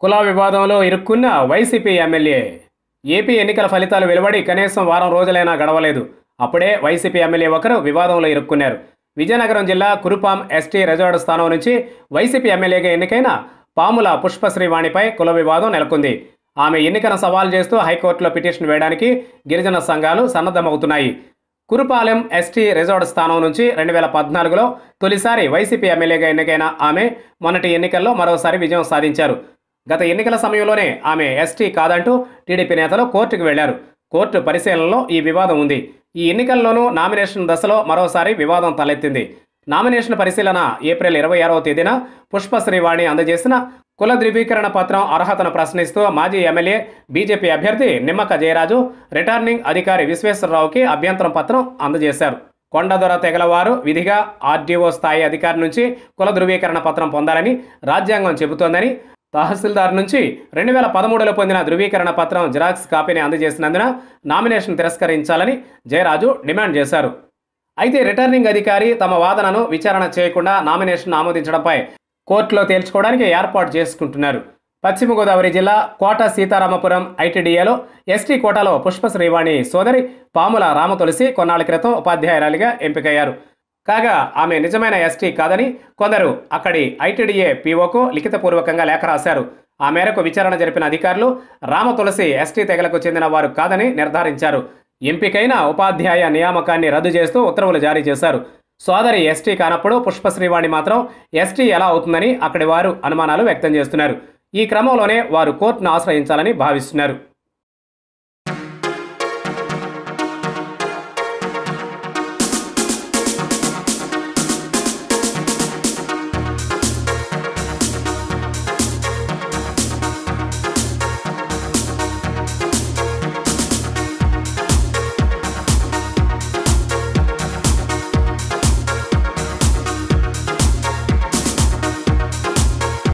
కుల వివాదంలో ఇరుక్కున్న వైసీపీ ఎమ్మెల్యే ఏపీ ఎన్నికల ఫలితాలు వెలువడి కనీసం వారం రోజులైనా గడవలేదు అప్పుడే వైసీపీ ఎమ్మెల్యే ఒకరు వివాదంలో ఇరుక్కున్నారు విజయనగరం జిల్లా కురుపాం ఎస్టీ రిజర్వ్డ్ స్థానం నుంచి వైసీపీ ఎమ్మెల్యేగా ఎన్నికైన పాముల పుష్పశ్రీవాణిపై కుల వివాదం నెలకొంది ఆమె ఎన్నికను సవాల్ చేస్తూ హైకోర్టులో పిటిషన్ వేయడానికి గిరిజన సంఘాలు సన్నద్ధమవుతున్నాయి కురుపాలెం ఎస్టీ రిజర్వ్డ్ స్థానం నుంచి రెండు వేల పద్నాలుగులో తొలిసారి వైసీపీ ఎమ్మెల్యేగా ఎన్నికైన ఆమె మొన్నటి ఎన్నికల్లో మరోసారి విజయం సాధించారు గత ఎన్నికల సమయంలోనే ఆమె ఎస్టీ కాదంటూ టీడీపీ నేతలు కోర్టుకు వెళ్లారు కోర్టు పరిశీలనలో ఈ వివాదం ఉంది ఈ ఎన్నికల్లోనూ నామినేషన్ దశలో మరోసారి వివాదం తలెత్తింది నామినేషన్ పరిశీలన ఏప్రిల్ ఇరవై ఆరవ తేదీన పుష్పశ్రీవాణి అందజేసిన కుల ధృవీకరణ పత్రం అర్హతను ప్రశ్నిస్తూ మాజీ ఎమ్మెల్యే బీజేపీ అభ్యర్థి నిమ్మక జయరాజు రిటర్నింగ్ అధికారి విశ్వేశ్వరరావుకి అభ్యంతరం పత్రం అందజేశారు కొండదొర తెగలవారు విధిగా ఆర్డీఓ స్థాయి అధికారి నుంచి కుల ధృవీకరణ పత్రం పొందాలని రాజ్యాంగం చెబుతోందని తహసీల్దార్ నుంచి రెండు వేల పదమూడులో పొందిన ధృవీకరణ పత్రం జిరాక్స్ కాపీని అందజేసినందున నామినేషన్ తిరస్కరించాలని జయరాజు డిమాండ్ చేశారు అయితే రిటర్నింగ్ అధికారి తమ వాదనను విచారణ చేయకుండా నామినేషన్ ఆమోదించడంపై కోర్టులో తేల్చుకోవడానికి ఏర్పాటు చేసుకుంటున్నారు పశ్చిమ గోదావరి జిల్లా కోట సీతారామపురం ఐటీడీఏలో ఎస్టీ కోటాలో పుష్పశ్రీవాణి సోదరి పాముల రామతులసి కొన్నాళ్ల క్రితం ఉపాధ్యాయురాలిగా ఎంపికయ్యారు కాగా ఆమె నిజమైన ఎస్టీ కాదని కొందరు అక్కడి ఐటీడీఏ పీఓకు లిఖితపూర్వకంగా లేఖ రాశారు ఆ మేరకు విచారణ జరిపిన అధికారులు రామతులసి ఎస్టీ తెగలకు చెందిన వారు కాదని నిర్ధారించారు ఎంపికైన ఉపాధ్యాయ నియామకాన్ని రద్దు చేస్తూ ఉత్తర్వులు జారీ చేశారు సోదరి ఎస్టీ కానప్పుడు పుష్పశ్రీవాణి మాత్రం ఎస్టీ ఎలా అవుతుందని అక్కడి వారు అనుమానాలు వ్యక్తం చేస్తున్నారు ఈ క్రమంలోనే వారు కోర్టును ఆశ్రయించాలని భావిస్తున్నారు